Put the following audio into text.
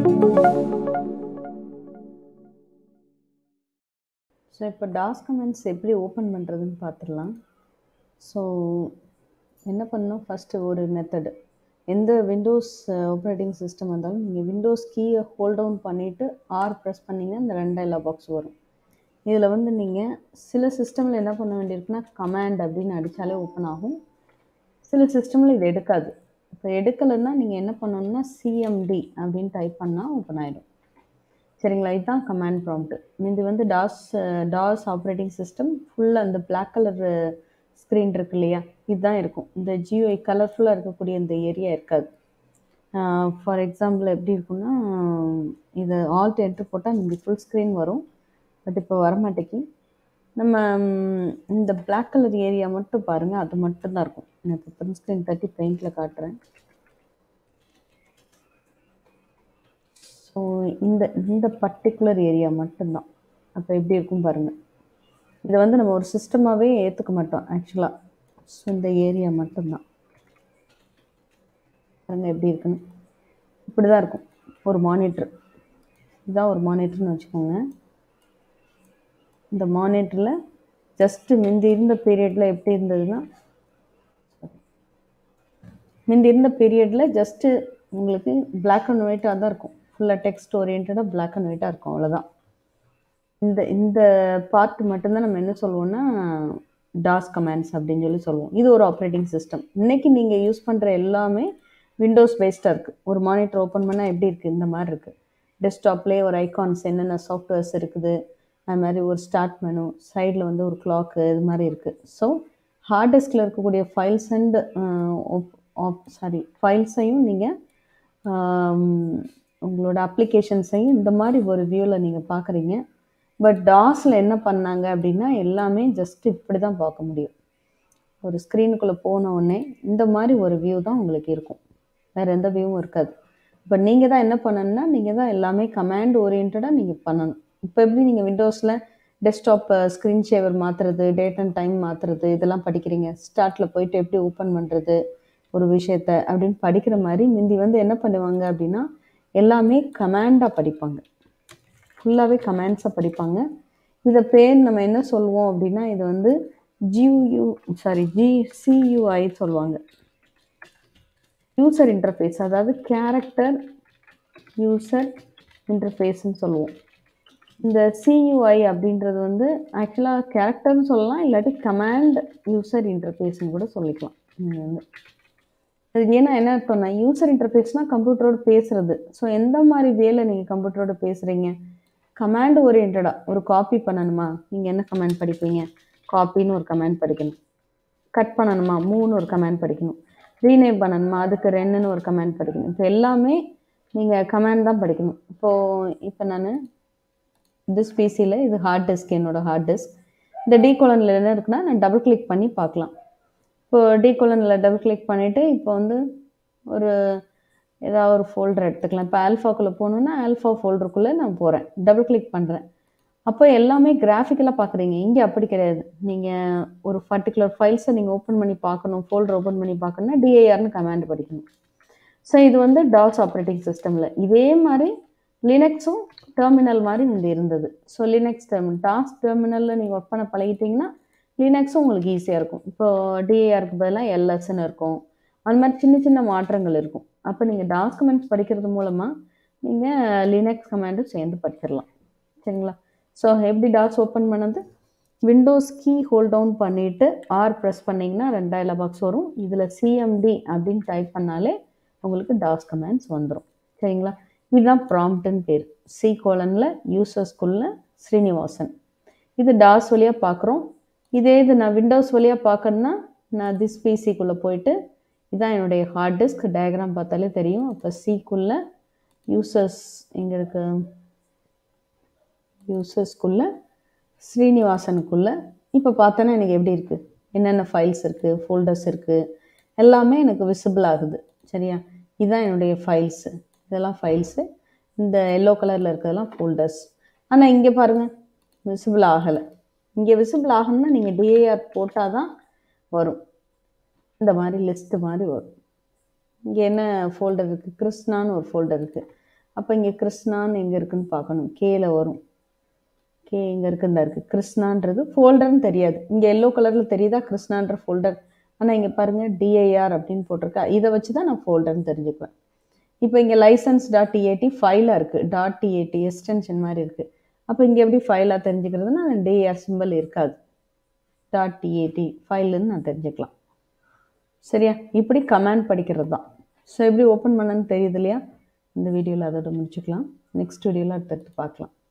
so இப்போ toss comments எப்படி open பண்ணுறதுன்னு பார்த்துடலாம் ஸோ என்ன பண்ணணும் ஃபஸ்ட்டு ஒரு மெத்தடு எந்த விண்டோஸ் ஆப்ரேட்டிங் சிஸ்டம் வந்தாலும் நீங்கள் விண்டோஸ் கீயை ஹோல்ட் டவுன் பண்ணிவிட்டு ஆர் ப்ரெஸ் பண்ணிங்கன்னா இந்த ரெண்டு எல்லா பாக்ஸ் வரும் இதில் வந்து நீங்கள் சில சிஸ்டமில் என்ன பண்ண வேண்டியிருக்குன்னா கமாண்ட் அப்படின்னு அடித்தாலே ஓப்பன் ஆகும் சில சிஸ்டமில் இது எடுக்காது இப்போ எடுக்கலைன்னா நீங்கள் என்ன பண்ணணும்னா சிஎம்டி அப்படின்னு டைப் பண்ணால் ஓப்பன் ஆகிடும் சரிங்களா இதுதான் கமாண்ட் ப்ராம்ப்ட் இது வந்து டாஸ் டாஸ் ஆப்ரேட்டிங் சிஸ்டம் ஃபுல்லாக அந்த பிளாக் கலர் ஸ்க்ரீன் இருக்கு இல்லையா இதுதான் இருக்கும் இந்த ஜியோஐ கலர்ஃபுல்லாக இருக்கக்கூடிய இந்த ஏரியா இருக்காது ஃபார் எக்ஸாம்பிள் எப்படி இருக்குன்னா இது ஆல்ட் என்ட்ரு போட்டால் இந்த ஃபுல் ஸ்க்ரீன் வரும் பட் இப்போ வரமாட்டேங்கி நம்ம இந்த பிளாக் கலர் ஏரியா மட்டும் பாருங்கள் அது மட்டும்தான் இருக்கும் நான் இப்போ பிரிண்ட் ஸ்க்ரீன் தட்டி பெயிண்டில் காட்டுறேன் ஸோ இந்த இந்த பர்டிகுலர் ஏரியா மட்டும்தான் அப்போ எப்படி இருக்கும் பாருங்கள் இதை வந்து நம்ம ஒரு சிஸ்டமாகவே ஏற்றுக்க மாட்டோம் ஆக்சுவலாக ஸோ இந்த ஏரியா மட்டும்தான் பாருங்கள் எப்படி இருக்குன்னு இப்படி தான் இருக்கும் ஒரு மானிட்ரு இதுதான் ஒரு மானிட்டர்னு வச்சுக்கோங்க இந்த மானிட்டரில் ஜஸ்ட்டு முந்தி இருந்த பீரியடில் எப்படி இருந்ததுன்னா முந்தி இருந்த பீரியடில் ஜஸ்ட்டு உங்களுக்கு பிளாக் அண்ட் ஒயிட்டாக தான் இருக்கும் ஃபுல்லாக டெக்ஸ்ட் ஓரியன்டாக பிளாக் அண்ட் ஒயிட்டாக இருக்கும் அவ்வளோதான் இந்த இந்த பார்ட் மட்டும்தான் நம்ம என்ன சொல்லுவோம்னா டாஸ் கமாண்ட்ஸ் அப்படின்னு சொல்லி சொல்லுவோம் இது ஒரு ஆப்ரேட்டிங் சிஸ்டம் இன்றைக்கி நீங்கள் யூஸ் பண்ணுற எல்லாமே விண்டோஸ் பேஸ்டாக இருக்குது ஒரு மானிட்டர் ஓப்பன் பண்ணால் எப்படி இருக்குது இந்த மாதிரி இருக்குது டெஸ்க்டாப்லேயே ஒரு ஐகான்ஸ் என்னென்ன சாஃப்ட்வேர்ஸ் இருக்குது அது மாதிரி ஒரு ஸ்டார்ட் மெனு சைடில் வந்து ஒரு கிளாக்கு இது மாதிரி இருக்குது ஸோ ஹார்ட் டிஸ்கில் இருக்கக்கூடிய ஃபைல்ஸ் அண்ட் சாரி ஃபைல்ஸையும் நீங்கள் உங்களோட அப்ளிகேஷன்ஸையும் இந்த மாதிரி ஒரு வியூவில் நீங்கள் பார்க்குறீங்க பட் டாஸில் என்ன பண்ணாங்க அப்படின்னா எல்லாமே ஜஸ்ட் இப்படி தான் பார்க்க முடியும் ஒரு ஸ்க்ரீனுக்குள்ளே போன உடனே இந்த மாதிரி ஒரு வியூ தான் உங்களுக்கு இருக்கும் வேறு எந்த வியூவும் இருக்காது இப்போ நீங்கள் தான் என்ன பண்ணணும்னா நீங்கள் தான் எல்லாமே கமாண்ட் ஓரியன்டாக நீங்கள் பண்ணணும் இப்போ எப்படி நீங்கள் விண்டோஸில் டெஸ்க்டாப் ஸ்க்ரீன் ஷேவர் மாற்றுறது டேட் அண்ட் டைம் மாற்றுறது இதெல்லாம் படிக்கிறீங்க ஸ்டார்ட்டில் போயிட்டு எப்படி ஓப்பன் பண்ணுறது ஒரு விஷயத்த அப்படின்னு படிக்கிற மாதிரி முந்தி வந்து என்ன பண்ணுவாங்க அப்படின்னா எல்லாமே கமாண்டாக படிப்பாங்க ஃபுல்லாகவே கமாண்ட்ஸாக படிப்பாங்க இதை பேர் நம்ம என்ன சொல்லுவோம் அப்படின்னா இது வந்து ஜியூ சாரி ஜி சியூஐ சொல்லுவாங்க யூசர் இன்டர்ஃபேஸ் அதாவது கேரக்டர் யூசர் இன்டர்ஃபேஸ்ன்னு சொல்லுவோம் இந்த சியூஐ அப்படின்றது வந்து ஆக்சுவலாக கேரக்டர்னு சொல்லலாம் இல்லாட்டி கமாண்ட் யூசர் இன்டர்ஃபேஸ்னு கூட சொல்லிக்கலாம் நீங்கள் வந்து அது ஏன்னா என்ன அர்த்தம்னா யூசர் இன்டர்ஃபேஸ்னால் கம்ப்யூட்டரோடு பேசுகிறது ஸோ எந்த மாதிரி வேலை நீங்கள் கம்ப்யூட்டரோடு பேசுகிறீங்க கமாண்ட் ஓரியன்டாக ஒரு காப்பி பண்ணணுமா நீங்கள் என்ன கமாண்ட் படிப்பீங்க காப்பின்னு ஒரு கமாண்ட் படிக்கணும் கட் பண்ணணுமா மூணு ஒரு கமாண்ட் படிக்கணும் ரீநேம் பண்ணணுமா அதுக்கு ரெண்டுன்னு ஒரு கமாண்ட் படிக்கணும் இப்போ எல்லாமே நீங்கள் கமாண்ட் தான் படிக்கணும் இப்போது இப்போ நான் திஸ் பிசியில் இது ஹார்ட் டிஸ்க் என்னோடய ஹார்ட் டிஸ்க் இந்த டி கோலனில் என்ன இருக்குன்னா நான் டபுள் கிளிக் பண்ணி பார்க்கலாம் இப்போ டி கோலனில் டபுள் கிளிக் பண்ணிவிட்டு இப்போ வந்து ஒரு ஏதாவது ஒரு ஃபோல்டர் எடுத்துக்கலாம் இப்போ ஆல்ஃபாக்குள்ளே போகணுன்னா ஆல்ஃபா ஃபோல்டருக்குள்ளே நான் போகிறேன் டபுள் கிளிக் பண்ணுறேன் அப்போ எல்லாமே கிராஃபிக்கலாக பார்க்குறீங்க இங்கே அப்படி கிடையாது நீங்கள் ஒரு பர்டிகுலர் ஃபைல்ஸை நீங்கள் ஓப்பன் பண்ணி பார்க்கணும் ஃபோல்டர் ஓப்பன் பண்ணி பார்க்கணுன்னா டிஏஆர்னு கமாண்ட் படிக்கணும் ஸோ இது வந்து டாஸ் ஆப்ரேட்டிங் சிஸ்டமில் இதே மாதிரி லினக்ஸும் டெர்மினல் மாதிரி இந்த இருந்தது ஸோ லினக்ஸ் டெர்மினல் டாஸ் டெர்மினலில் நீங்கள் ஒர்க் பண்ண பழகிட்டிங்கன்னா லினக்ஸும் உங்களுக்கு ஈஸியாக இருக்கும் இப்போ டிஏஆருக்கு பதிலாக எல்எஸ்ன்னு இருக்கும் அந்த மாதிரி சின்ன சின்ன மாற்றங்கள் இருக்கும் அப்போ நீங்கள் டாக்குமெண்ட்ஸ் படிக்கிறது மூலமாக நீங்கள் லினக்ஸ் கமாண்டும் சேர்ந்து படிச்சிடலாம் சரிங்களா ஸோ எப்படி டாஸ் ஓப்பன் பண்ணது விண்டோஸ் கீ ஹோல்ட் டவுன் பண்ணிவிட்டு ஆர் ப்ரெஸ் பண்ணிங்கன்னா ரெண்டாயிரம் பாக்ஸ் வரும் இதில் சிஎம்டி அப்படின்னு டைப் பண்ணாலே உங்களுக்கு டாஸ் கமெண்ட்ஸ் வந்துடும் சரிங்களா இதுதான் ப்ராம்ப்டுன்னு பேர் சி கோலனில் யூசர்ஸ்குள்ள ஸ்ரீனிவாசன் இது டாஸ் வழியாக பார்க்குறோம் இதே இது நான் விண்டோஸ் வழியாக பார்க்கணுன்னா நான் திஸ் பிசிக்குள்ளே போயிட்டு இதான் என்னுடைய ஹார்ட் டிஸ்க் டயக்ராம் பார்த்தாலே தெரியும் அப்போ சிக்குள்ளே யூசர்ஸ் எங்கே இருக்கு யூசர்ஸ்குள்ளே ஸ்ரீனிவாசனுக்குள்ளே இப்போ பார்த்தோன்னா எனக்கு எப்படி இருக்குது என்னென்ன ஃபைல்ஸ் இருக்குது ஃபோல்டர்ஸ் இருக்குது எல்லாமே எனக்கு விசிபிள் ஆகுது சரியா இதுதான் என்னுடைய ஃபைல்ஸு இதெல்லாம் ஃபைல்ஸு இந்த எல்லோ கலரில் இருக்கிறதெல்லாம் ஃபோல்டர்ஸ் ஆனால் இங்கே பாருங்கள் விசிபிள் ஆகலை இங்கே விசிபிள் ஆகணும்னா நீங்கள் டிஏஆர் போட்டால் தான் வரும் இந்த மாதிரி லிஸ்ட்டு மாதிரி வரும் இங்கே என்ன ஃபோல்டர் இருக்குது கிருஷ்ணான்னு ஒரு ஃபோல்டர் இருக்குது அப்போ இங்கே கிருஷ்ணான்னு எங்கே இருக்குன்னு பார்க்கணும் கேல வரும் கே எங்கே இருக்குன்னு இருக்குது கிருஷ்ணான்றது ஃபோல்டர்னு தெரியாது இங்கே எல்லோ கலரில் தெரியுதா கிருஷ்ணான்ற ஃபோல்டர் ஆனால் இங்கே பாருங்கள் டிஐஆர் அப்படின்னு போட்டிருக்கா இதை வச்சு தான் நான் ஃபோல்டர்னு தெரிஞ்சுக்குவேன் இப்போ இங்கே லைசன்ஸ் டாட் டிஏடி ஃபைலாக இருக்குது டாட் டிஏடி எக்ஸ்டென்ஷன் மாதிரி இருக்குது அப்போ இங்கே எப்படி ஃபைலாக தெரிஞ்சுக்கிறதுனா டிஏஆர் சிம்பிள் இருக்காது டாட் டிஏடி ஃபைலுன்னு நான் தெரிஞ்சுக்கலாம் சரியா இப்படி கமாண்ட் படிக்கிறது தான் ஸோ எப்படி ஓப்பன் பண்ணன்னு தெரியுது இல்லையா இந்த வீடியோவில் அதோட முடிச்சுக்கலாம் நெக்ஸ்ட் வீடியோவில் அடுத்தடுத்து பார்க்கலாம்